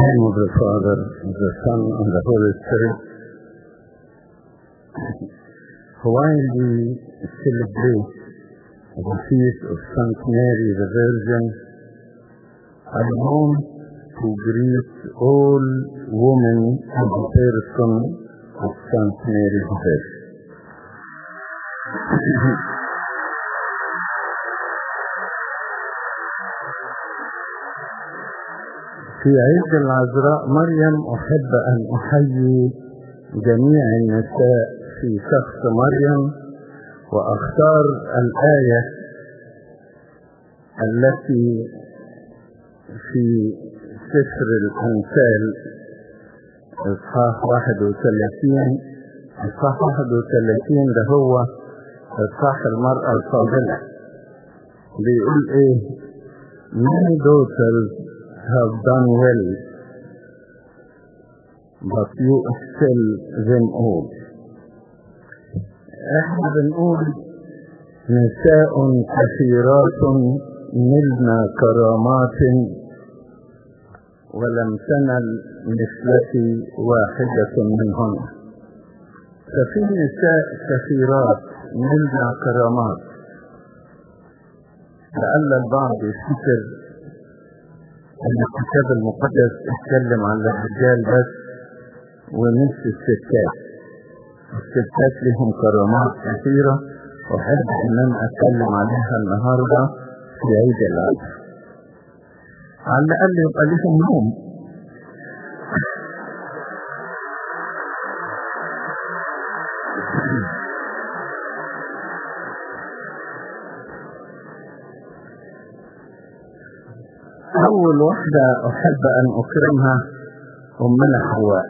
name of the Father, of the Son, and the Holy Spirit. While we celebrate the feast of Saint Mary the Virgin, I want to greet all women in the person of Saint Mary the Virgin. في عيد العذراء مريم أحب أن أحيي جميع النساء في شخص مريم وأختار الآية التي في سفر الأمثال إصحاح 31 إصحاح 31 ده هو إصحاح المرأة الفاضلة بيقول إيه Many daughters have done well, but you still them all. احنا بنقول نساء كثيرات نلن كرامات ولم تنل مثلتي واحدة منهن ففي نساء كثيرات نلن كرامات لعل البعض يفتكر ان الكتاب المقدس اتكلم عن الرجال بس ونفس الستات الستات لهم كرامات كثيرة وأحب إن أنا أتكلم عليها النهاردة في عيد العصر على الأقل يبقى لهم يوم أول واحدة أحب أن أكرمها أمنا حواء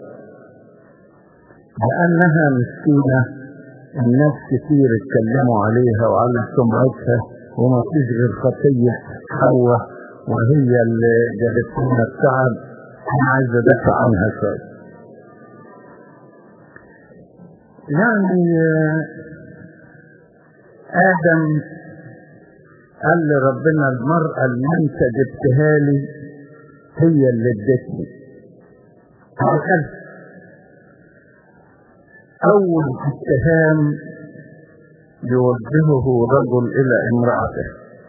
لأنها مسكينة الناس كتير اتكلموا عليها وعلى سمعتها وما فيش غير خطية حواء وهي اللي جابت لنا التعب أنا عايز أدافع عنها شوية يعني آدم قال لربنا المرأة اللي انت جبتها لي هي اللي ادتني قال أول اتهام يوجهه رجل إلى امرأته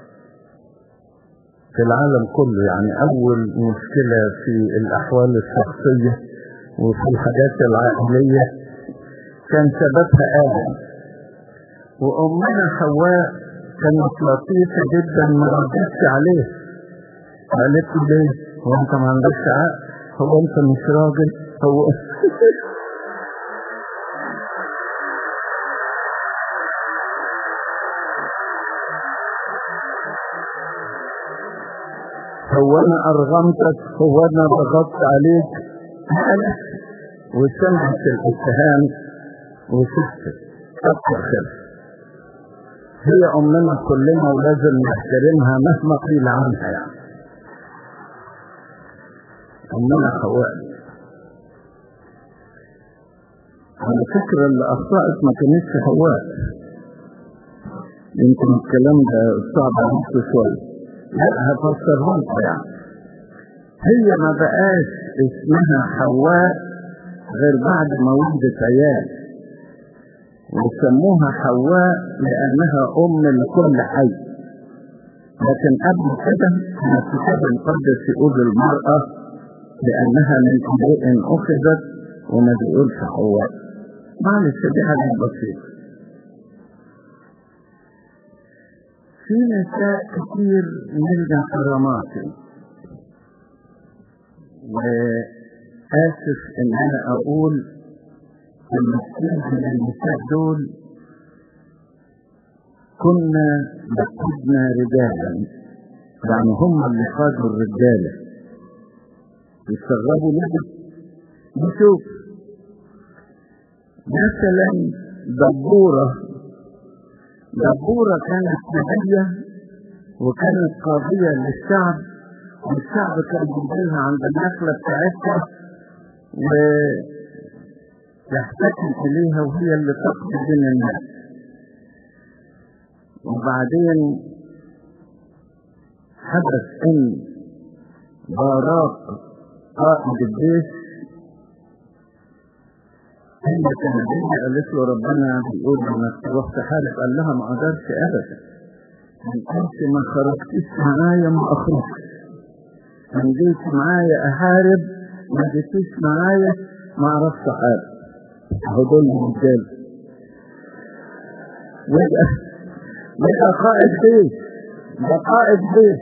في العالم كله يعني أول مشكلة في الأحوال الشخصية وفي الحاجات العائلية كان سببها آدم وأمنا حواء كانت لطيفة جدا ما ردتش عليه قالت له ليه هو انت ما عندكش عقل هو انت مش راجل هو هو انا ارغمتك هو انا ضغطت عليك وسمعت الاتهام وسكتت كتر خير هي امنا كلنا ولازم نحترمها مهما قيل عنها يعني امنا حواء على فكرة اللي اخطأت ما كانتش حواء يمكن الكلام ده صعب عليك شوية لا هفسرها لك يعني هي ما بقاش اسمها حواء غير بعد ما ولدت عيال وسموها حواء لأنها أم لكل حي لكن قبل كده كان الكتاب المقدس يقول المرأة لأنها من امرئ أخذت وما بيقولش حواء معلش دي حاجة بسيطة في نساء كتير نلقى كرامات وآسف إن أنا أقول المسؤول من النساء دول كنا لقدنا رجالا يعني هم اللي قادوا الرجاله يستغربوا ليه نشوف مثلا دبورة دبورة كانت نبية وكانت قاضية للشعب والشعب كان بيجيلها عند النخلة بتاعتها و يحتكم إليها وهي اللي تقضي بين الناس وبعدين حدث إن باراق قائد الجيش هي كندية قالت له ربنا بيقول انك تروح تحارب قال لها ما اقدرش ابدا انت ما خرجتيش معايا ما اخرجش ان جيت معايا احارب ما جيتيش معايا ما اعرفش احارب اهو دول الرجال يبقى يبقى قائد جيش ده قائد جيش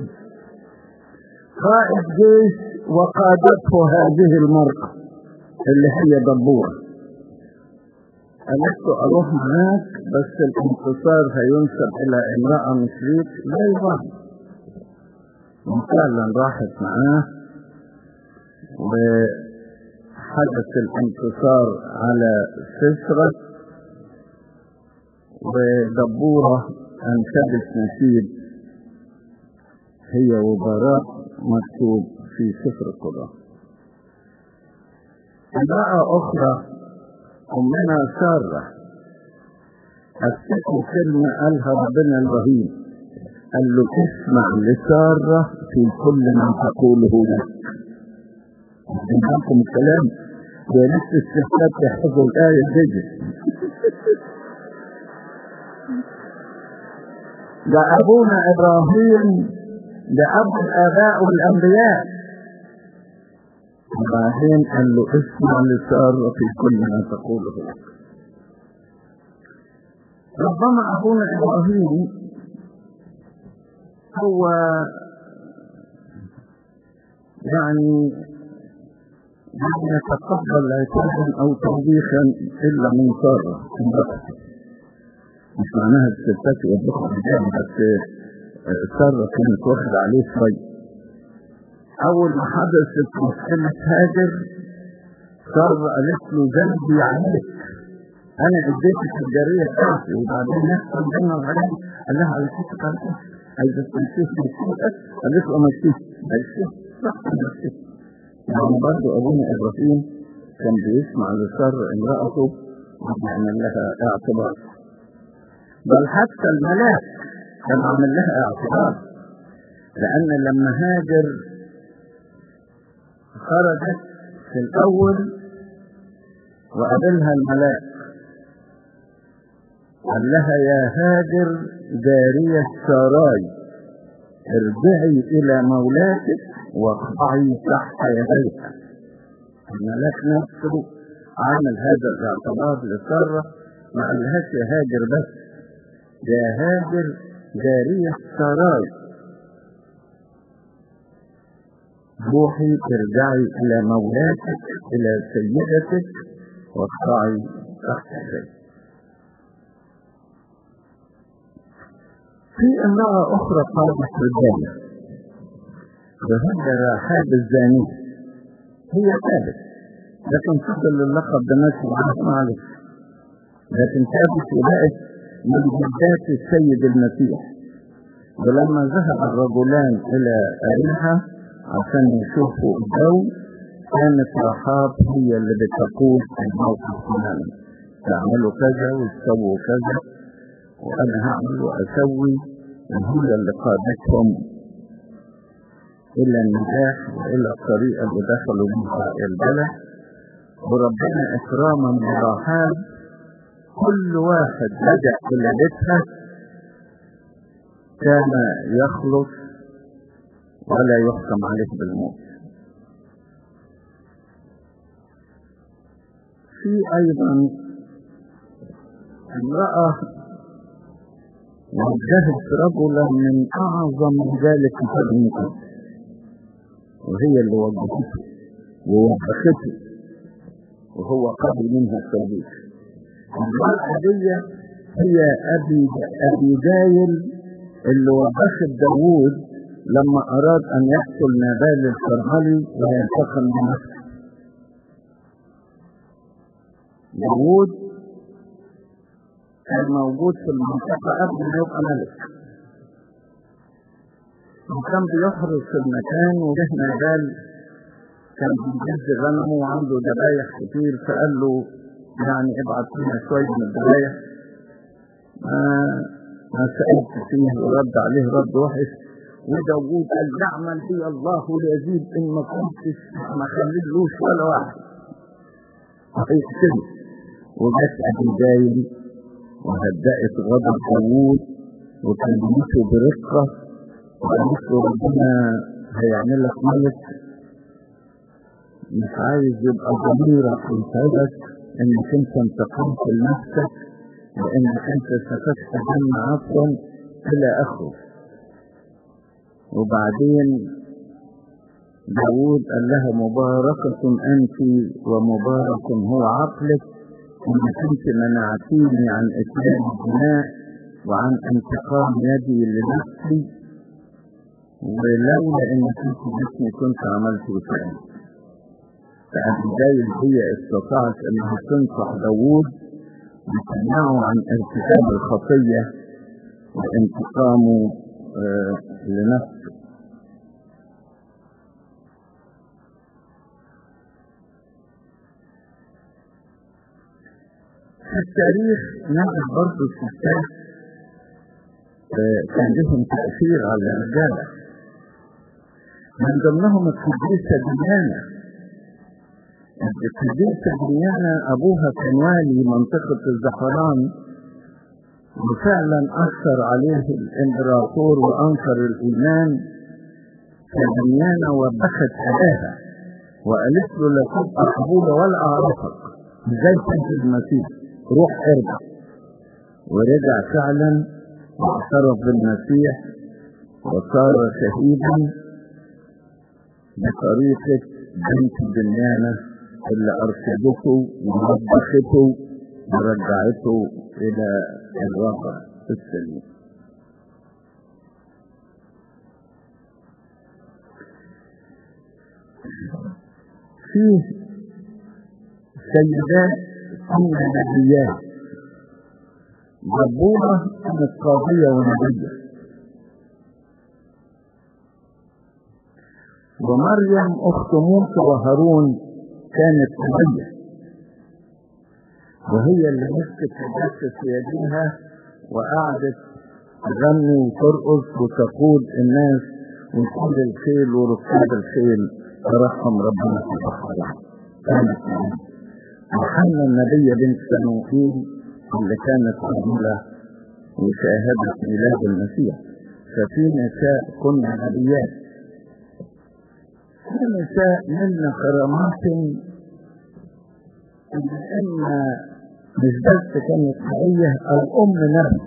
قائد جيش وقادته هذه المرأة اللي هي دبورة قالت له اروح معاك بس الانتصار هينسب الى امرأة مشريك لا يضاهي وفعلا راحت معاه وحدث الانتصار على سسرة ودبورة انشدت نشيد هي وبراء مكتوب في سفر القضاء امرأة أخرى أمنا سارة أفتكر كلمة قالها ربنا الرهيب قال له اسمع لسارة في كل ما تقوله لك معكم الكلام يا نفس الستات يحفظوا الآية دي ده أبونا إبراهيم ده أبو الآباء والأنبياء وبعدين قال له اسمع لسارة في كل ما تقوله لك ربما أبونا إبراهيم هو يعني لم يتقبل عتابا أو توبيخا إلا من سارة مش معناها الستات يوبخوا الرجال بس سارة كانت واخدة عليه شوية أول ما حدثت مشكلة هاجر سارة قالت له ذنبي عليك أنا اديتك الجارية بتاعتي وبعدين نحصل بينا وبعدين قال لها على كيفك على كيفك عايزة تمشيش مشيئة قالت له مشيش مشيش صح مشيش يعني برضه أبونا إبراهيم كان بيسمع لسارة امرأته وبيعمل لها اعتبار بل حتى الملاك كان عامل لها اعتبار لأن لما هاجر خرجت في الأول وقابلها الملاك قال لها يا هاجر جارية ساراي ارجعي إلى مولاتك واخضعي تحت يديها الملاك نفسه عمل هذا الاعتبار لسارة ما قالهاش يا هاجر بس يا هاجر جارية ساراي روحي ارجعي إلى مولاتك إلى سيدتك واخضعي تحت يديك في امرأة أخرى قامت رجالة وهي رحاب الزانية هي ثابت لكن فضل اللقب ده ماشي معاها معلش لكن ثابت وبقت من جدات السيد المسيح ولما ذهب الرجلان إلى أريحة عشان يشوفوا الجو كانت رحاب هي اللي بتقول الموقف تماما تعملوا كذا وتسووا كذا وأنا هعمل وأسوي وهي اللي قادتهم إلى النجاح وإلى الطريقة اللي دخلوا بها البلد وربنا إكراما برحاب كل واحد لجأ إلى بيتها كان يخلص ولا يحكم عليه بالموت في أيضا امرأة وجهت رجلا من أعظم رجال الكتاب المقدس وهي اللي وجهته ووبخته وهو قبل منها التوبيخ المرأة دي هي أبي أبي جايل اللي وبخت داوود لما أراد أن يقتل نابال الكرملي وينتقم بنفسه داوود كان موجود في المنطقة قبل ما يبقى ملك وكان بيحرس المكان وجه نابال كان بيجز غنمه وعنده ذبايح كتير فقال له يعني ابعت لنا شوية من الذبايح ما ما سألت فيه ورد عليه رد وحش وداوود قال نعمل هي الله يزيد ان ما كنتش ما خليلوش ولا واحد هيقتله وجت ابيجايل وهدأت غضب داوود وكلمته برقة وقالت له ربنا هيعمل لك ملك مش عايز يبقى ضميرك يتعبك انك انت انتقمت لنفسك لانك انت سفكت دم عفوا الى اخره وبعدين داود قال لها مباركة أنت ومبارك هو عقلك إنك أنت منعتيني عن إتيان الدماء وعن انتقام يدي لنفسي ولولا إنك أنت جسمي كنت عملت بكلام فأبيجايل هي استطاعت أنها تنصح داوود وتمنعه عن ارتكاب الخطية وانتقامه آه لنفسه في التاريخ نجد برضه الستات كان لهم تأثير على الرجالة من ضمنهم القديسة ديانا القديسة ديانا أبوها كان والي منطقة الزعفران وفعلا أثر عليه الإمبراطور وأنكر الإيمان فديانا وبخت أباها وقالت له لا تبقى قبولة ولا أعرفك ازاي تنزل المسيح روح ارجع ورجع فعلا واعترف بالمسيح وصار شهيدا بطريقة بنت دنيانة اللي أرشدته ووبخته ورجعته إلى الواقع السليم فيه سيدات كن نبيات جبورة كانت قاضية ونبية ومريم أخت موسى وهارون كانت نبية وهي اللي مسكت الجثة في يديها وقعدت تغني وترقص وتقود الناس وتقود الخيل وركاب الخيل ترحم ربنا سبحانه كانت وحنا النبي بنت سنوئيل اللي كانت قبيلة وشاهدت ميلاد المسيح ففي نساء كن نبيات في نساء من كرامات ان مش بس كانت حقيقية الأم نبي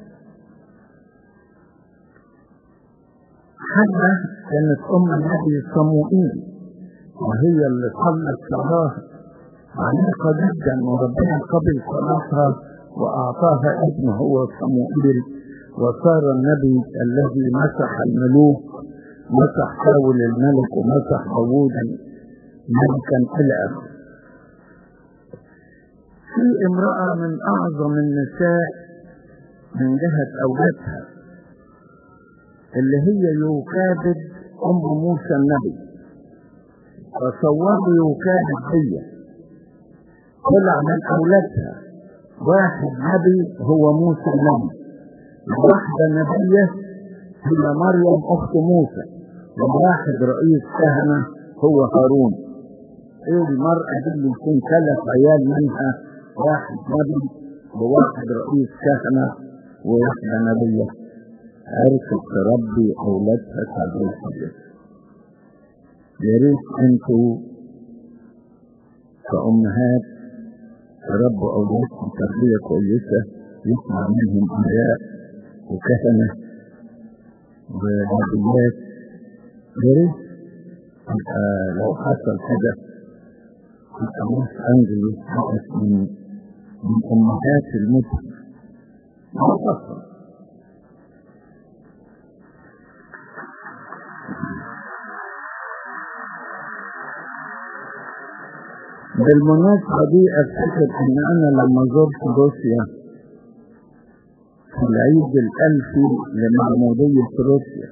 حنا كانت أم النبي صموئيل وهي اللي صلت صلاة عميقة جدا وربنا قبل صلاتها وأعطاها ابن هو صموئيل وصار النبي الذي مسح الملوك مسح شاول الملك ومسح داوود ملكا إلى آخره في امرأة من أعظم النساء من جهة أولادها اللي هي يوكابد أم موسى النبي تصوروا يوكابد هي طلع من أولادها واحد نبي هو موسى النبي واحدة نبية هي مريم أخت موسى وواحد رئيس كهنة هو هارون ايه المرأة دي اللي يكون ثلاث عيال منها واحد نبي وواحد رئيس كهنة وواحدة نبية عرفت تربي أولادها تربية كويسة يا ريت انتوا كأمهات تربوا أولادكم تربية كويسة يسمع منهم أنبياء وكهنة ونبيات يا ريت لو حصل كده يبقى لوس أنجلوس بقت من من أمهات المدن ما حصل بالمناسبة دي أفتكر إن أنا لما زرت روسيا في العيد الألفي لمعمودية روسيا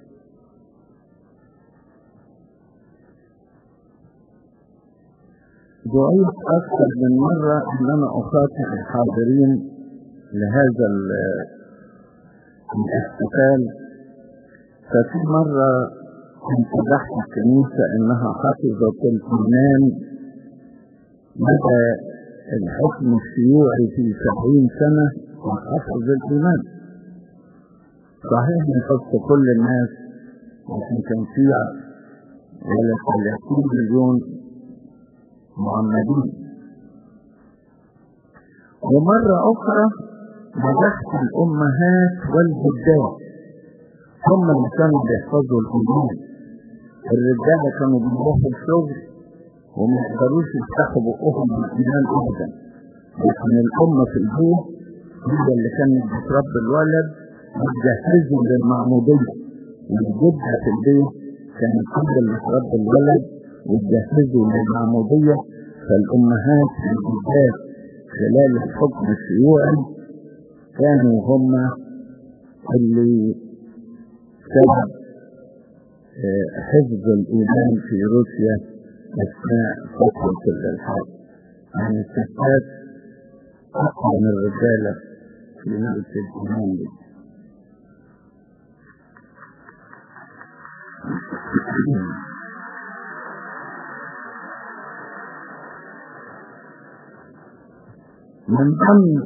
دعيت أكثر من مرة إن أنا أخاطب الحاضرين لهذا الاحتفال ففي مرة كنت تحت الكنيسة انها حفظت الايمان مدى الحكم الشيوعي في سبعين سنة وحفظ الايمان صحيح نحط كل الناس لكن كان في ولا 30 مليون معمدين ومرة أخرى مدحت الأمهات والجدات هم اللي كانوا بيحفظوا الإيمان الرجالة كانوا بيروحوا الشغل وما يقدروش يفتحوا بقهم بالإيمان أبدا لكن الأم في البيت هي اللي كانت بتربي الولد وتجهزه للمعمودية والجدة في البيت كانت هي اللي تربي الولد وتجهزه للمعمودية فالأمهات والجدات خلال الحكم الشيوعي كانوا هم اللي سبب حفظ الإيمان في روسيا أثناء فترة الإلحاد يعني الستات أقوى من الرجالة في نقص الإيمان دي من ضمن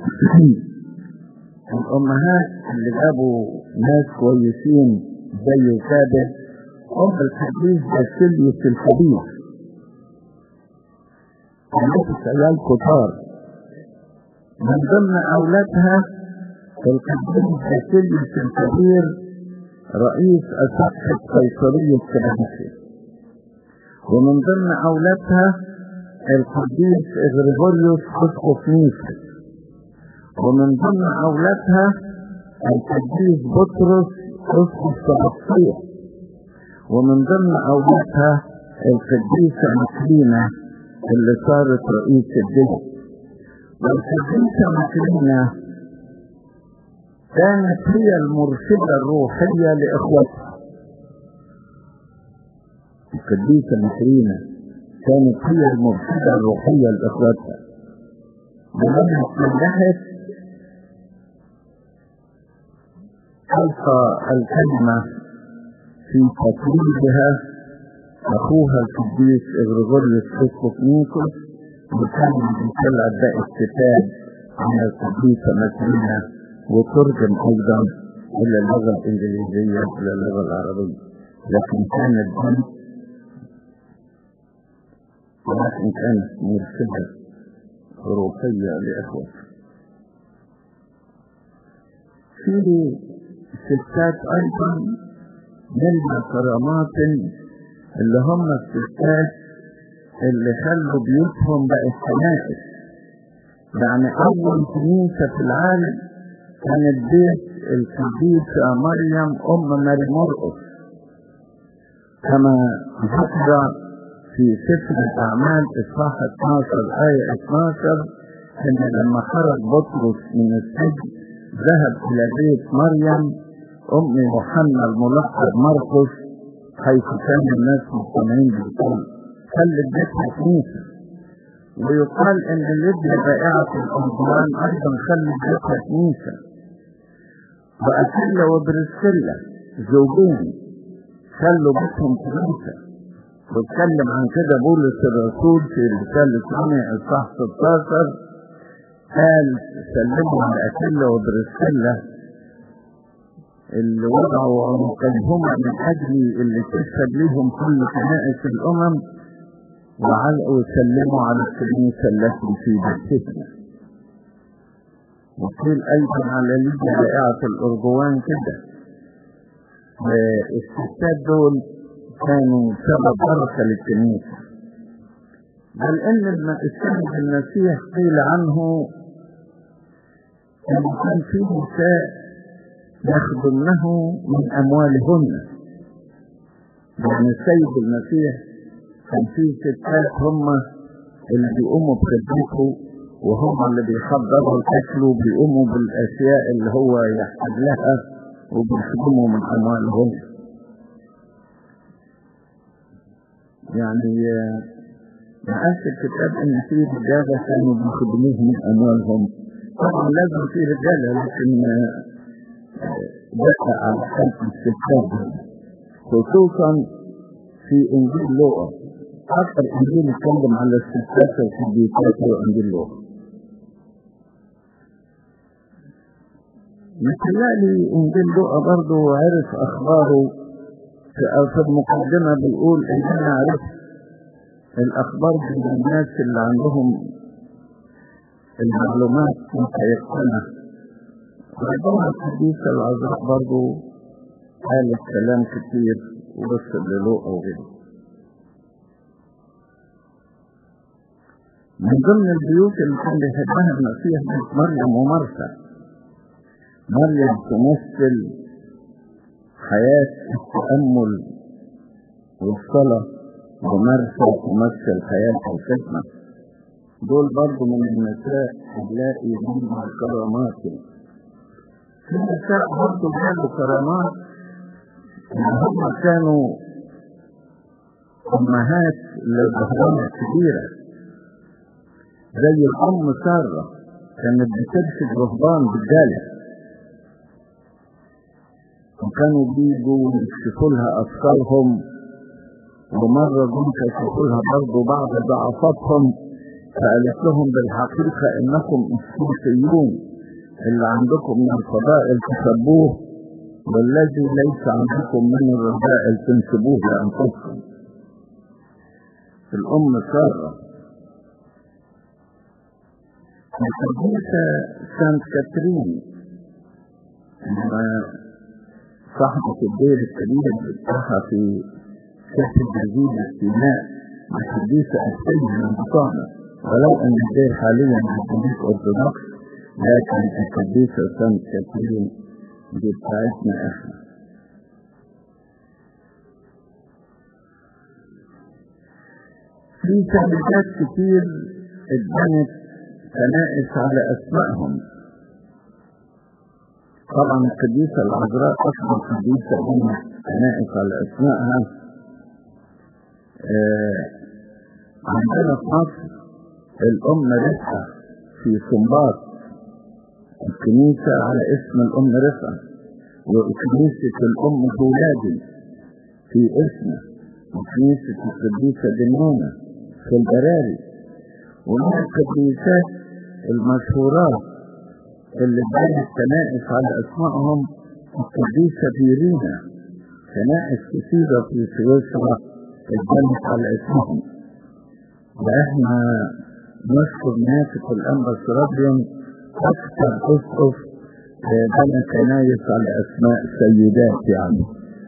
الأمهات اللي جابوا ناس كويسين زي كده أم الحديث باسيليوس الكبير كانت عيال كتار من ضمن أولادها القديس باسيليوس الكبير رئيس أصحة قيصرية كلامسي ومن ضمن أولادها القديس غريغوريوس اسقف نيسا ومن ضمن اولادها القديس بطرس اسقف سبسطية ومن ضمن اولادها القديسة مكرينة اللي صارت رئيس الدين والقديسة مكرينة كانت هي المرشدة الروحية لإخوتها القديسة مكرينة كانت هي المرشدة الروحية لإخواتها ولما تنجحت ألقى الكلمة في تقليدها أخوها القديس إغريغوريوس أسقف نيكوس وكان بيطلع باقي الكتاب عن القديسة مكرينة وترجم أيضا إلى اللغة الإنجليزية إلى اللغة العربية لكن كانت دي ولكن كانت مرشدة روحية لإخوته في ستات أيضا من كرامات اللي هم الستات اللي خلوا بيوتهم بقت كنائس يعني أول كنيسة في العالم كانت بيت القديسة مريم أم ماري مرقس كما ذكر في سفر الأعمال إصحاح 12 آية 12 إن لما خرج بطرس من السجن ذهب إلى بيت مريم أم يوحنا الملقب مرقس حيث كان الناس مجتمعين بالكل خلت بيتها كنيسة ويقال إن الابن بائعة الأرضوان أيضا خلت بيتها كنيسة وأكيلا وبرسكيلا زوجين خلوا بيتهم كنيسة واتكلم عن كده بولس الرسول في رسالة رومية إصحاح 16 قال سلموا على أكيلا وبرسكيلا اللي وضعوا عنقيهما من أجل اللي تشهد لهم كل كنائس الأمم وعلقوا سلموا على الكنيسة التي في بيتنا وقيل أيضا على ليبيا رائعة الأرجوان كده الستات دول كانوا سبب بركة للكنيسة بل ان السيد المسيح قيل عنه ان كان في نساء يخدمنه من اموالهن يعني السيد المسيح كان في ستات هم اللي بيقوموا بخدمته وهم اللي بيحضروا الاكل وبيقوموا بالاشياء اللي هو يحتاج لها وبيخدموا من اموالهن يعني ما قالش الكتاب ان في رجاله كانوا بيخدموه من اموالهم طبعا لازم في رجاله لكن دقق على حالة الستات خصوصا في إنجيل لوقا أكثر إنجيل يتكلم على الستات والحديثات هو إنجيل لوقا متهيألي إنجيل لوقا برضه عرف أخباره في المقدمة بيقول إن أنا عرفت الأخبار من الناس اللي عندهم المعلومات متيقنة ربما الحديث العذراء برضه قالت كلام كتير ووصل للوقا وغيره من ضمن البيوت اللي كان بيحبها المسيح مريم ومرثا مريم تمثل حياة التأمل والصلاة ومرثا تمثل حياة الخدمة دول برضو من النساء هنلاقي منهم كرامات في نساء برضو جابوا كرامات ان هم كانوا امهات للرهبان الكبيرة زي الام سارة كانت بترشد رهبان بالجالة وكانوا بيجوا يكشفوا لها افكارهم ومرة دول كشفوا لها برضو بعض ضعفاتهم فقالت لهم بالحقيقة انكم السوسيون اللي عندكم من الفضائل تسبوه والذي ليس عندكم من الرذائل تنسبوه لانفسكم الام سارة القديسة سانت كاترين صاحبة الدير الكبير بتاعها في ساحة جزيرة سيناء القديسة أساسية من بطانة ولو أن الدير حاليا كنيس أرثوذكس لكن القديسة سانت كاترين دي بتاعتنا احنا في تعليقات كتير اتبنت كنائس على اسمائهم طبعا القديسة العذراء أصلا قديسة بنت كنائس على اسمائها آه عندنا في مصر الأم رفعة في سنباط الكنيسة على اسم الأم رفعة وكنيسة الأم بولادي في اسمه وكنيسة القديسة دنيانة في البراري ومن القديسات المشهورات اللي بنت كنائس على اسمائهم القديسة بيرينا كنائس كثيرة في سويسرا اتبنت على اسمهم واحنا نشكر ناسك الانبا سرابيون اكثر اسقف بنى كنايس على اسماء سيدات يعني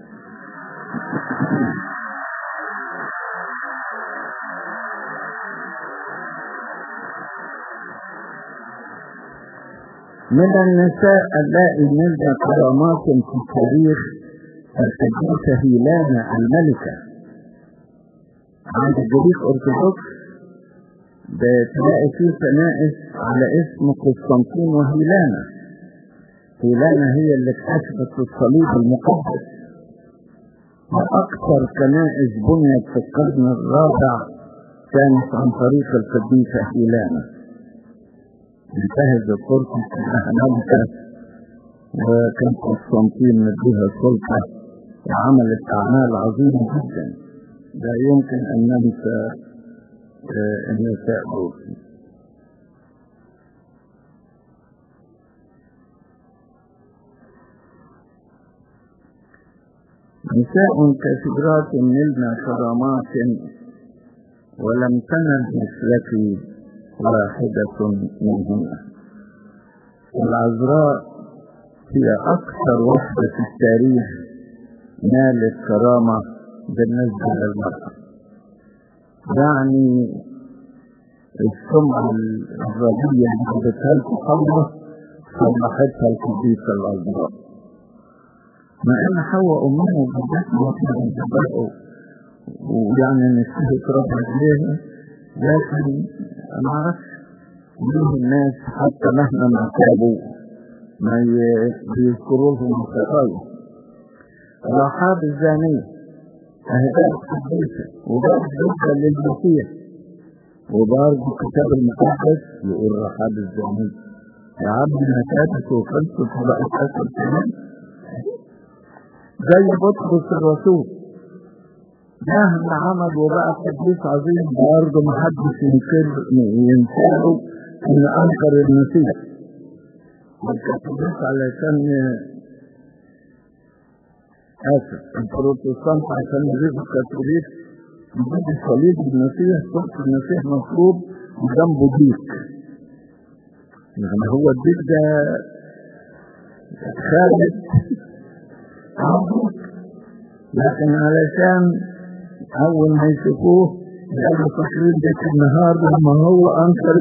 من النساء اللائي نلقى كرامات في التاريخ القديسة هيلانا الملكة عند الجريك أرثوذكس بتلاقي فيه كنائس على اسم قسطنطين وهيلانا هيلانا هي اللي اكتشفت الصليب المقدس وأكثر كنائس بنيت في القرن الرابع كانت عن طريق القديسة هيلانا انتهز الفرصة انها ملكة وكان قسطنطين مديها السلطة وعملت أعمال عظيمة جدا لا يمكن أن ننسى النساء دول نساء كثيرات نلنا كرامات ولم تنل مثلك واحدة منهن العذراء هي أكثر وحدة في التاريخ نالت كرامة بالنسبة للمرأة يعني السمعة الرضية اللي بتهلك الله صلحتها القديسة العذراء مع ان حواء امها وجدتها واحنا بنتبقوا ويعني نشتهي ربنا عليها لكن ما اعرفش ليه الناس حتى مهما ما تابوا ما بيذكروا لهم الخطايا رحاب الزانية أهداء القديسة وبرضه ضد للمسيح وبرضه الكتاب المقدس يقول رحاب الزانية يا عم ما كانت وخلصت وبقت أسر كمان زي بطرس الرسول مهما عمل وبقى قديس عظيم برضه محدش ينكر ينكره ان انكر المسيح الكاثوليك علشان اسف البروتستانت عشان يجيبوا الكاثوليك يجيب صليب المسيح صوت المسيح مطلوب وجنبه ديك يعني هو الديك ده خالد لكن علشان أول ما يشوفوه يقولوا فاكرين ديك النهار لما هو أنكر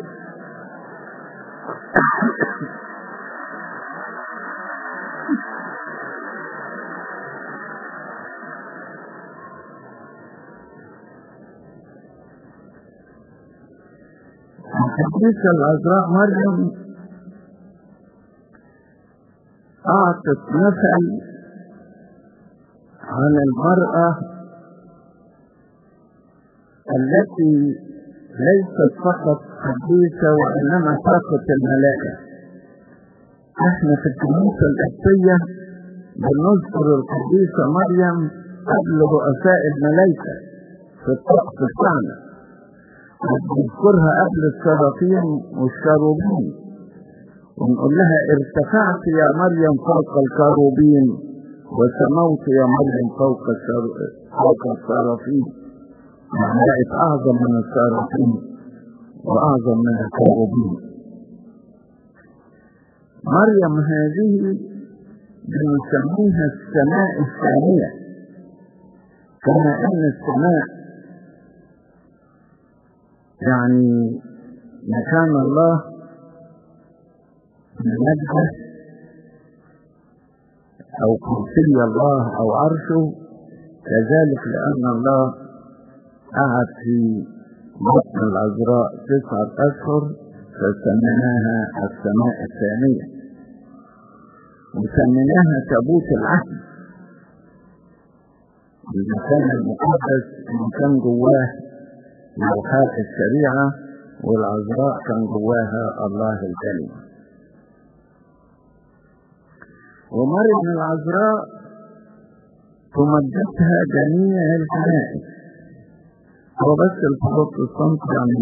القديسة العذراء مريم أعطت مثل عن المرأة التي ليست فقط قديسة وإنما فاقت الملائكة احنا في الكنيسة القبطية بنذكر القديسة مريم قبل رؤساء الملائكة في الطقس بتاعنا وبنذكرها قبل السلاطين والشاروبين ونقول لها ارتفعت يا مريم فوق الكروبين وسموت يا مريم فوق فوق السرافين يعني بقت اعظم من السرافين واعظم من الكروبين مريم هذه بنسميها السماء الثانية كما ان السماء يعني مكان الله مجده أو كرسي الله أو عرشه كذلك لأن الله قعد في بطن العذراء تسعة أشهر فسميناها السماء الثانية وسميناها تابوت العهد المكان المقدس اللي كان جواه لوحات الشريعة والعذراء كان جواها الله الكلمة ومريم العذراء تمجدها جميع الكنائس هو بس البروتستانت يعني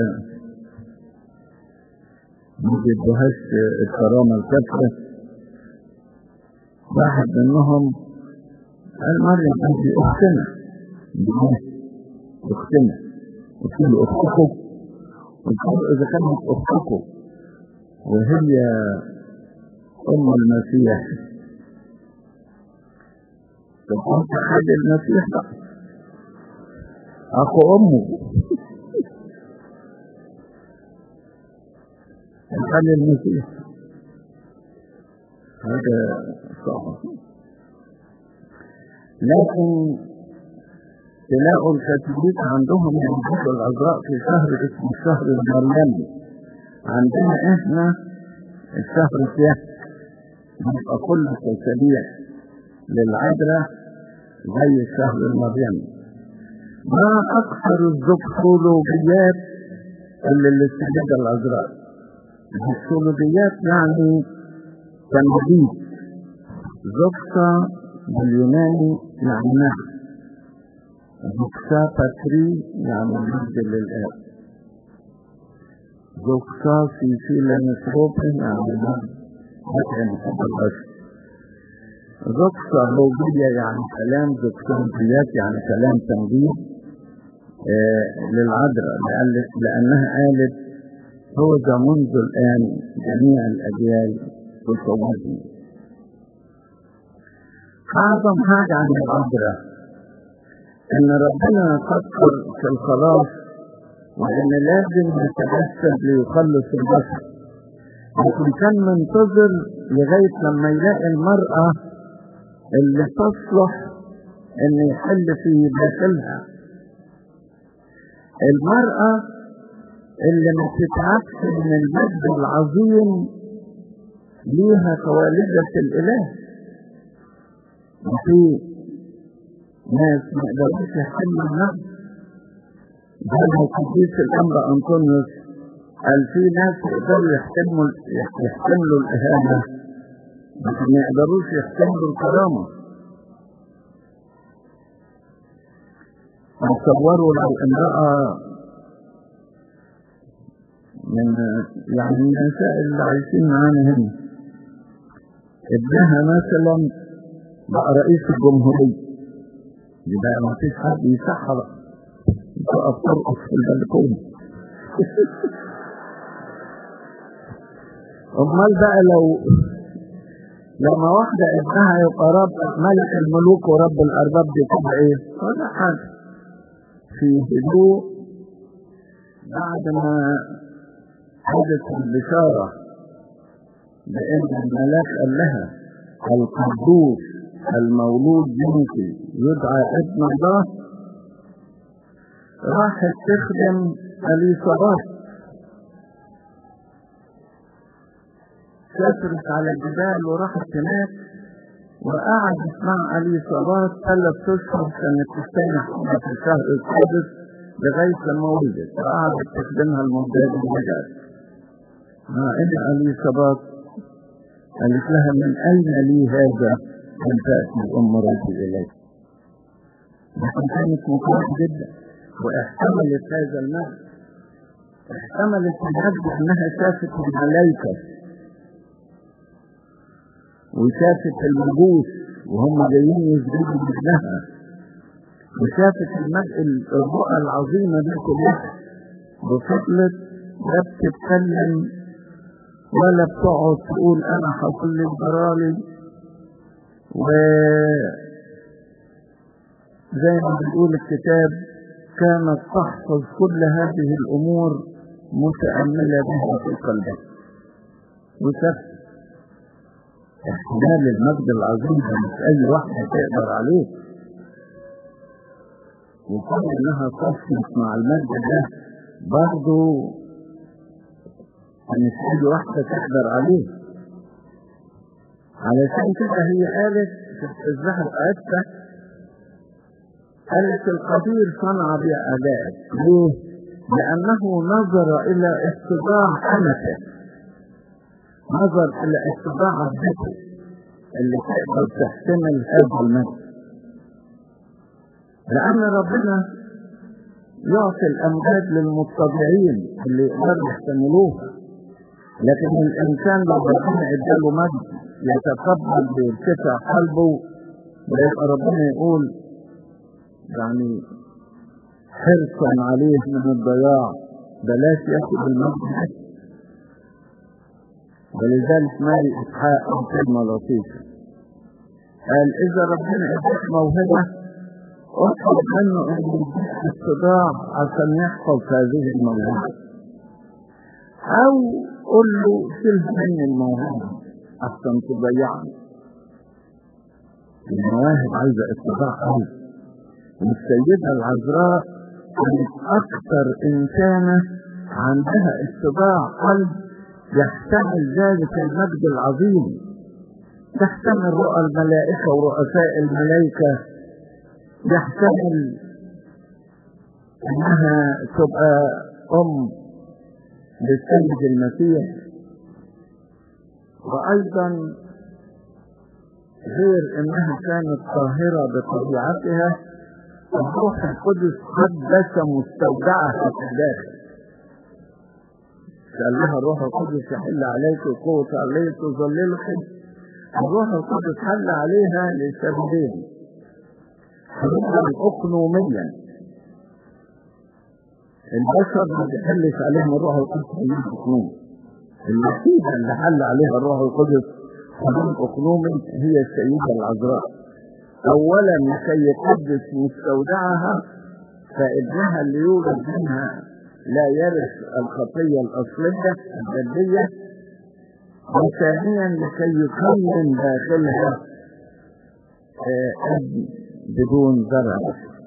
ما بيدوهاش الكرامة الكافية واحد منهم قال مريم انت اختنا اختنا قلت له اختكم قلت له اذا كانت اختكم وهي ام المسيح تكون حاجة المسيح بقى اخو امه خلي المسيح هذا صعب لكن تلاقوا الكاثوليك عندهم ينبغوا العذراء في شهر اسمه الشهر المريمي عندنا احنا الشهر السياحي بيبقى كل تسابيح للعذراء زي الشهر المريمي ما اكثر الزكسولوجيات اللي الاستجابة العذراء الزكسولوجيات يعني تنبيذ زكسا باليوناني يعني نهر زكسا باتري يعني مجد للآب زكسا في فيلا نسروبي يعني مجد مجد محب الأشهر زكسا لوجية يعني كلام زكسولوجيات يعني كلام تنبيه آه للعذراء لأنها قالت هو ذا منذ الآن جميع الأجيال تتوجه أعظم حاجة عن العذراء إن ربنا فكر في الخلاص وإن لازم يتجسد ليخلص البشر لكن كان منتظر لغاية لما يلاقي المرأة اللي تصلح إن يحل في داخلها المرأة اللي ما تتعبش من المجد العظيم ليها كوالدة الإله وفي ناس ما قدروش يحلوا النفس زي القديس الأمر أنطونيوس قال في ناس يقدروا يحتملوا يحتملوا الإهانة لكن ما يقدروش يحتملوا الكرامة تصوروا لو امرأة من يعني النساء اللي عايشين معانا هنا ابنها مثلا بقى رئيس الجمهورية يبقى ما فيش حد يصحى بقى تقف ترقص في البلكونة امال بقى لو لما واحدة ابنها يبقى رب ملك الملوك ورب الأرباب دي تبقى إيه؟ ولا حاجة في هدوء بعد ما حدث البشارة بأن الملاك قال لها القدوس المولود منك يدعى ابن الله راحت تخدم اليصابات سافرت على الجبال وراحت هناك وقعدت مع اليصابات ثلاث اشهر كانت تستنى في الشهر السادس لغايه لما ولدت وقعدت تخدمها المده دي ورجعت مع ان اليصابات قالت لها من اين لي هذا ان تاتي ام ربي اليك لكن كانت مطلقه جدا واحتملت هذا المجد احتملت المجد انها شافت الملائكه وشافت المجوس وهم جايين يسجدوا بابنها وشافت الرؤى العظيمة دي كلها وفضلت لا بتتكلم ولا بتقعد تقول أنا حصل لي جرالي و زي ما بيقول الكتاب كانت تحفظ كل هذه الأمور متأملة بها في قلبها وشافت احتمال المجد العظيم ده مش اي واحدة تقدر عليه وكون انها تصمت مع المجد ده برضه مش اي واحدة تقدر عليه علشان كده هي قالت في الزهر بتاعتها قالت القدير صنع بأدائك ليه؟ لأنه نظر إلى استطاع أمته نظر إلى استطاع عبدته اللي تقدر تحتمل هذا المجد لأن ربنا يعطي الأمجاد للمتطبعين اللي يقدروا يحتملوها لكن الإنسان لو ربنا اداله مجد يتقبل بارتفاع قلبه ويبقى ربنا يقول يعني حرصا عليه من الضياع بلاش ياخد المجد ولذلك مالي إسحاق كلمة لطيفة قال إذا ربنا اداك موهبة اطلب منه أن يديك استطاع عشان يحفظ هذه الموهبة أو قل له شيلها مني الموهبة أحسن تضيعني المواهب عايزة استطاع قوي والسيدة العذراء كانت أكثر إنسانة عندها استطاع قلب يحتمل ذلك المجد العظيم تحتمل رؤى الملائكة ورؤساء الملائكة يحتمل انها تبقى ام للسيد المسيح وايضا غير انها كانت طاهرة بطبيعتها الروح القدس قدس مستودعها في الداخل قال لها الروح القدس يحل عليك وقوة عليك تظللك الروح القدس حل عليها لسببين حلولا اقنوميا البشر ما بيحلش عليهم الروح القدس حلول اقنوم الوحيدة اللي حل عليها الروح القدس حلول اقنومي هي السيدة العذراء اولا لكي يقدس مستودعها فابنها اللي يولد منها لا يرث الخطية الأصلية الجدية وثانيا لكي يكون داخلها ابن بدون زرع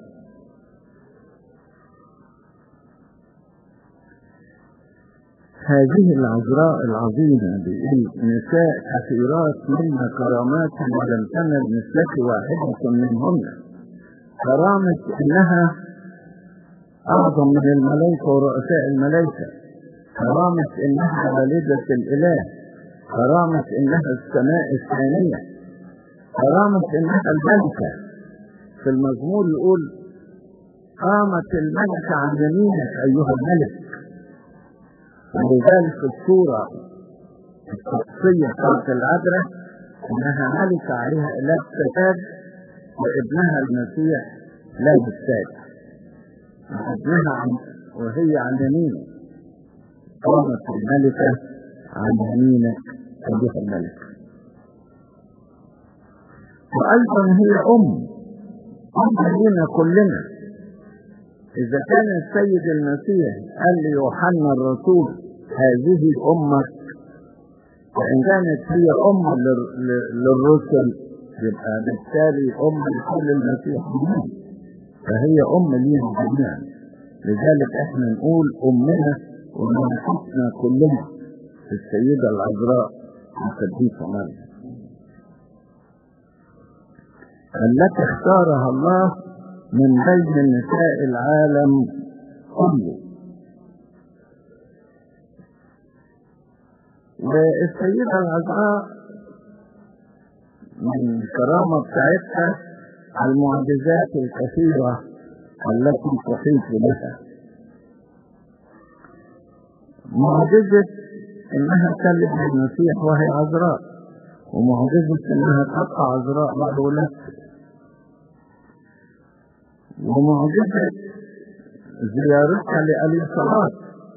هذه العذراء العظيمة بإيه نساء كثيرات منا كرامات ولم تنل مثلك واحدة منهن كرامة إنها أعظم من الملائكة ورؤساء الملائكة كرامة إنها والدة الإله كرامة إنها السماء الثانية كرامة إنها الملكة في المزمور يقول قامت الملكة عن يمينك أيها الملك ولذلك الصورة الشخصية بتاعت العذراء إنها ملكة عليها إله السجاد وابنها المسيح لا الساج ابنها عن وهي عن يمينه قامت الملكة عن يمينك أيها الملك وأيضا هي أم أم لنا كلنا إذا كان السيد المسيح قال ليوحنا الرسول هذه أمك وإن كانت هي أم للرسل يبقى بالتالي أم لكل المسيح فهي أم لينا جميعا لذلك احنا نقول أمنا ومنحتنا كلنا السيدة العذراء القديسة مريم التي اختارها الله من بين نساء العالم كله والسيدة العذراء من الكرامة بتاعتها المعجزات الكثيرة التي تحيط بها معجزة انها تلد المسيح وهي عذراء ومعجزة انها تبقى عذراء بعد ولادته ومعجزة زيارتها لأليصابات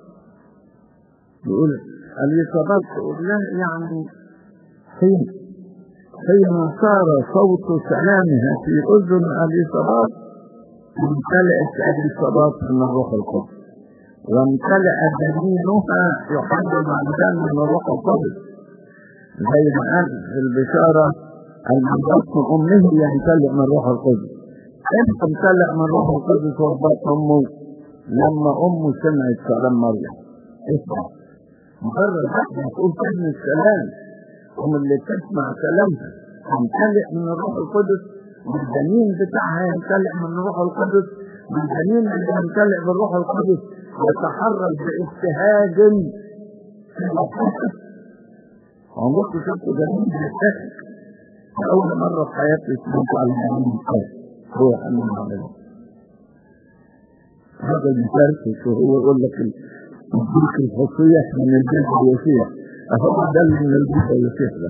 يقول أليصابات تقول له يعني حين حين صار صوت سلامها في أذن أليصابات امتلأت أليصابات من الروح القدس وامتلأ جنينها يحمل معدان من الروح القدس زي ما قال في البشارة المنبط من أمه يمتلئ من الروح القدس امتى امتلأ من الروح القدس وبط أمه لما أمه سمعت كلام مريم اسمع مجرد واحدة تقول كلمة سلام ومن اللي تسمع كلامها تمتلئ من الروح القدس والجنين بتاعها يمتلئ من الروح القدس والجنين اللي يمتلئ بالروح القدس يتحرك باجتهاد في الحقيقة عمرك شفت جنين بيتاكل أول مرة في حياتي سمعت على جنين بيتاكل هو حمل عليه هذا المفرسس وهو يقول لك الديك الفصيح من البيت الوسيح أهو ده اللي من البيت الوسيح ده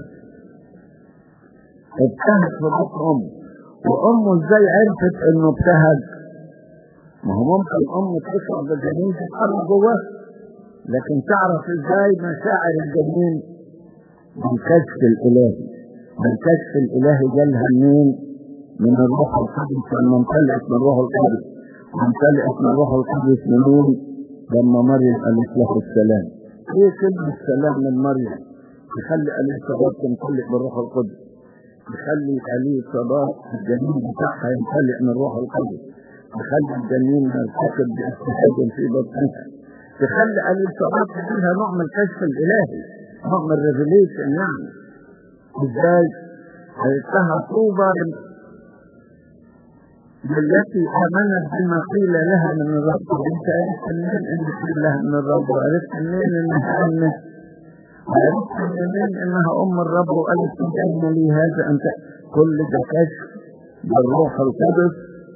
ابتهج في بطن أمه وأمه ازاي عرفت إنه ابتهج ما هو ممكن الأم تشعر بالجنين تتحرك جواه لكن تعرف ازاي مشاعر الجنين بالكشف الإلهي بالكشف الإلهي جالها منين؟ من الروح القدس لما امتلأت من الروح القدس وامتلأت من الروح القدس منين؟ لما مريم قالت له السلام ايه كلمة السلام من مريم؟ تخلي اليصابات تمتلئ بالروح القدس تخلي اليصابات الجنين بتاعها يمتلئ من الروح القدس تخلي الجنين يرتكب باجتهاد في بطنها تخلي اليصابات فيها نوع من الكشف الالهي نوع من الريفيليشن يعني ازاي؟ قالت لها طوبى التي آمنت بما قيل لها من الرب انت عرفت منين ان قيل لها من الرب وعرفت منين انها امنت وعرفت منين انها ام الرب وقالت انت ان لي هذا انت كل ده كشف بالروح القدس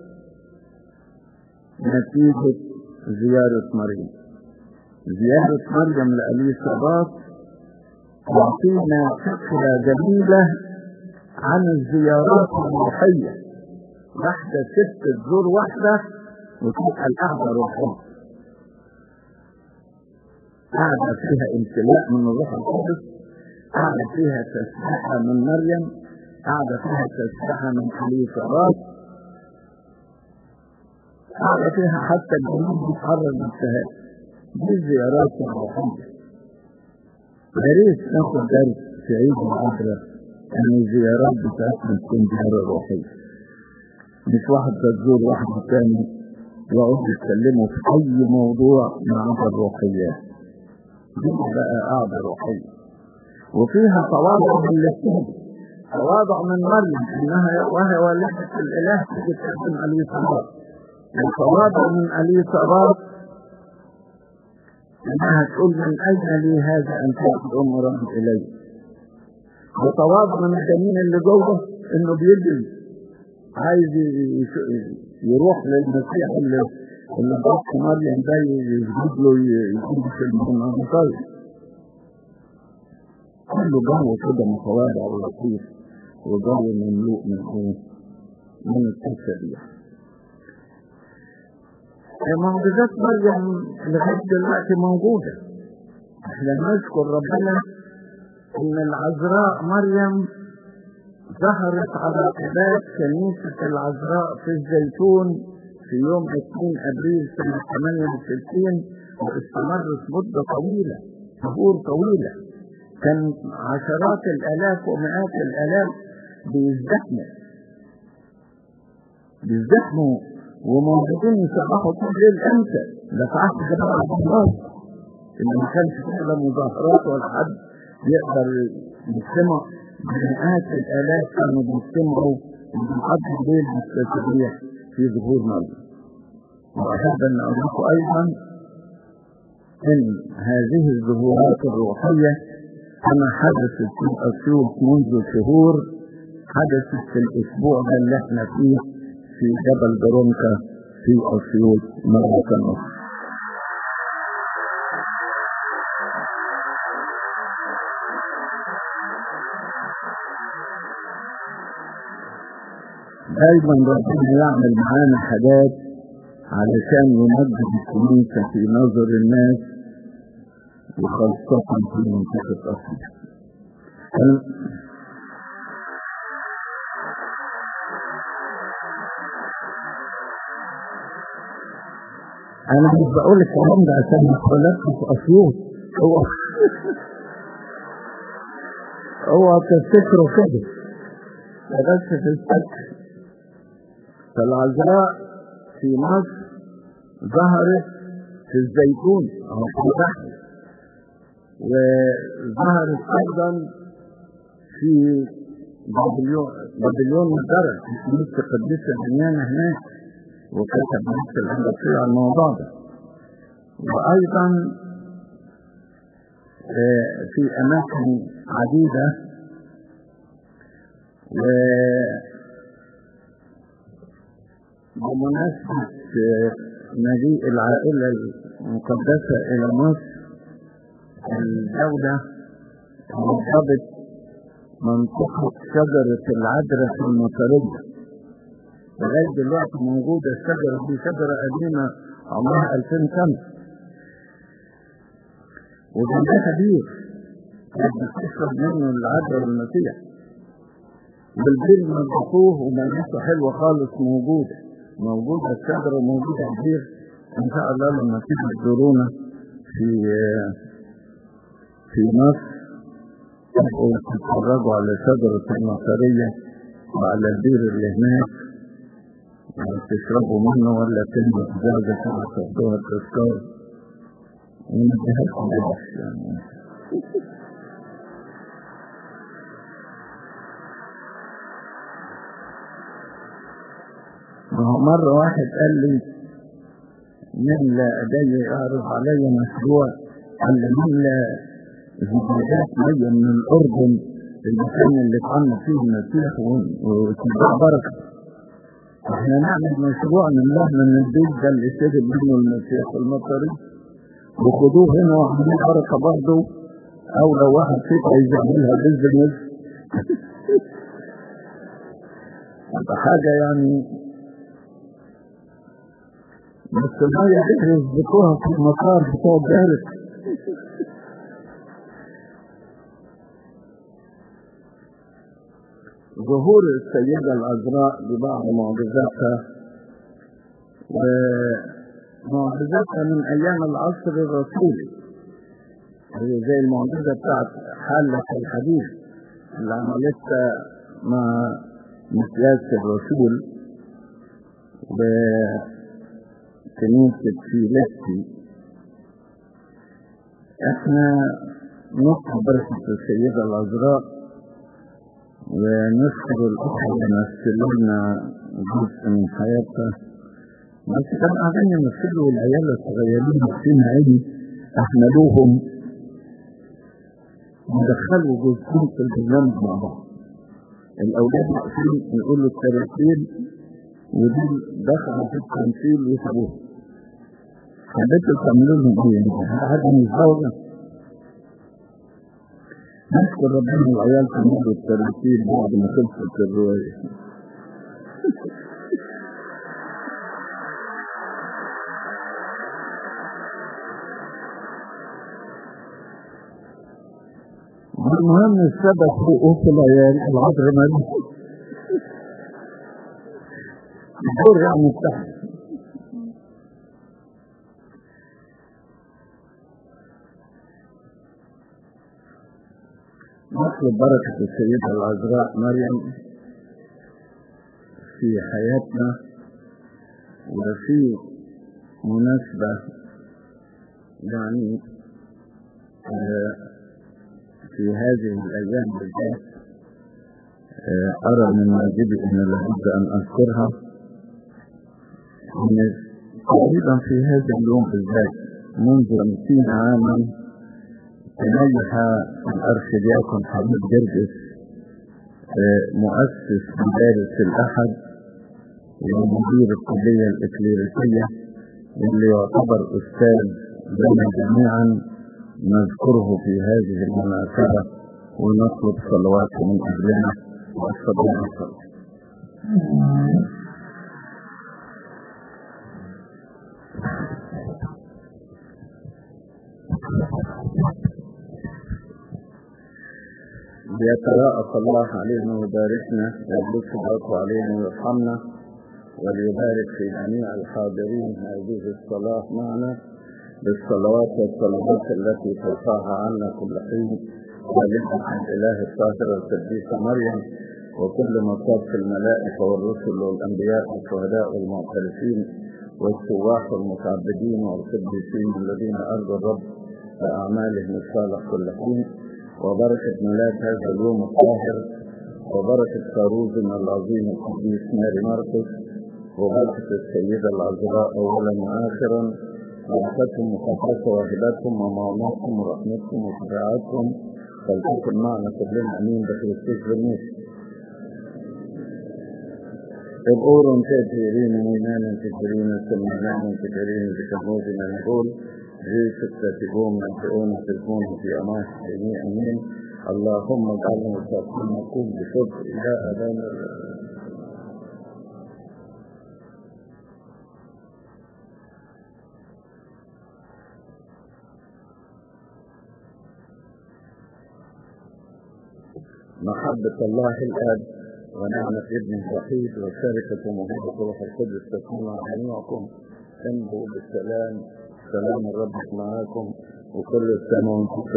نتيجة زيارة مريم زيارة مريم لأليصابات تعطينا فكرة جميلة عن الزيارات الروحية واحدة ست تزور واحدة وتبقى القعدة روحية قاعدة فيها امتلاء من الروح القدس قاعدة فيها تسبيحة من مريم قاعدة فيها تسبيحة من اليسارات قاعدة فيها حتى الجنود بيتحرر نفسها دي الزيارات الروحية يا ريت ناخد درس في عيد العذراء ان الزيارات بتاعتنا تكون زيارة روحية مش واحد تزور واحد تاني يقعد يتكلموا في اي موضوع ما عدا الروحيات دي بقى قاعدة روحية وفيها تواضع من الاثنين تواضع من مريم انها وهي والدة الاله تيجي تقدم عليه صلاه وتواضع من عليه صلاه انها تقول من اين لي هذا ان تاخذ ام رب الي وتواضع من الجميل اللي جوه انه بيدري عايز يروح للمسيح اللي اللي بص مريم ده يسجد له يجيب في المناطق كله جو كده متواضع ولطيف وجو مملوء من ايه؟ من التسبيح معجزات مريم لغايه دلوقتي موجوده احنا نشكر ربنا ان العذراء مريم ظهرت على قباب كنيسة العذراء في الزيتون في يوم 2 ابريل سنة 68 واستمرت مدة طويلة شهور طويلة كان عشرات الالاف ومئات الالاف بيزدحموا بيزدحموا وموجودين يسبحوا كل ليل امتى ده في عهد جماعة الأمراض اللي ما كانش فيها مظاهرات ولا حد يقدر يجتمع مئات الالاف كانوا بيجتمعوا بيقضوا الليل بالتسبيح في ظهور مريم واحب ان اقول لكم ايضا ان هذه الظهورات الروحيه كما حدثت في اسيوط منذ شهور حدثت في الاسبوع ده اللي احنا فيه في جبل برونكا في اسيوط مره اخرى دايما ربنا يعمل معانا حاجات علشان يمجد الكنيسة في نظر الناس وخاصة في منطقة أفريقيا. أنا مش بقول الكلام ده عشان اتولدت في أسيوط هو هو تفتكروا كده بس في الفكر فالعذراء في مصر ظهرت في الزيتون أو في البحر وظهرت أيضا في بابليون بابليون الدرج في كنيسة القديسة دميانة هناك وكتب نفس الأندلسية عن الموضوع ده وأيضا في أماكن عديدة و بمناسبة مجيء العائلة المقدسة إلى مصر الدولة مرتبط منطقة شجرة العذراء في المطرية لغاية دلوقتي موجودة الشجرة دي شجرة قديمة عمرها 2000 سنة وجنبها كبير كانت بتشرب منه العذراء والمسيح بالبيل نظفوه وملمسه حلوة خالص موجودة موجودة الشجرة وموجودة كتير إن شاء الله لما تيجي تزورونا في في مصر تبقوا تتفرجوا على شجرة المطرية وعلى البير اللي هناك تشربوا منه ولا تنبوا إزازة كده تاخدوها التذكار ونديها لكم ببخ يعني ما هو مرة واحد قال لي من لا جاي يعرض علي مشروع قال لي من لا زجاجات مية من الأردن المكان اللي اتعمل فيه المسيح وتبقى بركة احنا نعمل مشروع لله من البيت ده اللي شرب منه المسيح المطري وخدوه هنا واعملوا بركة برضه أو لو واحد فيك عايز يعملها بزنس حاجة يعني بس المية دي يثبتوها في المطار بتوع الدارس ظهور السيدة العذراء ببعض معجزاتها ومعجزاتها من أيام العصر الرسولي هي زي المعجزة بتاعت حالة الحديث اللي عملتها مع مسياس الرسول بكنيسة فيلسطي احنا نطلب بركة السيدة العذراء ونشكر الأخوة اللي مثلوا لنا جزء من حياتها بس كان قاعدين يمثلوا العيال الصغيرين نفسنا عيني أحملوهم ودخلوا جزئين في البرنامج مع بعض الأولاد واقفين يقولوا التماثيل ودي دخلوا في التمثيل ويسابوه حبيتوا تعملوا لهم ايه؟ حد من الزوجة نشكر ربنا العيال كملوا التمثيل بعد ما خلصت الرواية المهم السبب في قوت العيال العذر مالي الدور يعني مفتاح نطلب بركة السيدة العذراء مريم في حياتنا وفي مناسبة يعني آه في هذه الأيام بالذات أرى من واجبي أن لابد أن أذكرها أن تقريبا في هذا اليوم بالذات منذ 50 عاما تنيح الأرشدياكون حبيب جرجس مؤسس مدارس الأحد ومدير الكلية الإكليريكية واللي يعتبر أستاذ لنا جميعا نذكره في هذه المناسبة ونطلب صلواته من أجلنا والصبر والصبر ليتراءف الله علينا ويباركنا ويبلغ بركه علينا ويرحمنا وليبارك في جميع الحاضرين هذه الصلاة معنا بالصلوات والصلوات التي ترفعها عنا كل حين ولله الإله الطاهر القديسة مريم وكل مصاب في الملائكة والرسل والأنبياء والشهداء والمعترفين والسواح والمتعبدين والقديسين الذين أرضوا الرب بأعمالهم الصالح كل حين وبركة ملاك هذا اليوم الطاهر وبركة صاروزنا العظيم القديس ماري ماركوس وبركة السيدة العذراء أولا وآخرا بركتكم مقدسة وهباتكم ومعوناتكم ورحمتكم وشفاعتكم فلتكن معنا كلنا أمين بخريستوس بالمسيح الأورم تأثيرين مينانا تكرين سمعنا تكرين بكمودنا نقول جيس التاتبون منفئون تلفون في أمان جميع أمين اللهم اجعلنا مستقيم نقوم بصدق إلى أذان محبة الله الآب ونعمة ابنه الوحيد وشركة ومهبة روح القدس تكون مع جميعكم انبوا بالسلام سلام الرب معاكم وكل سنة وانتم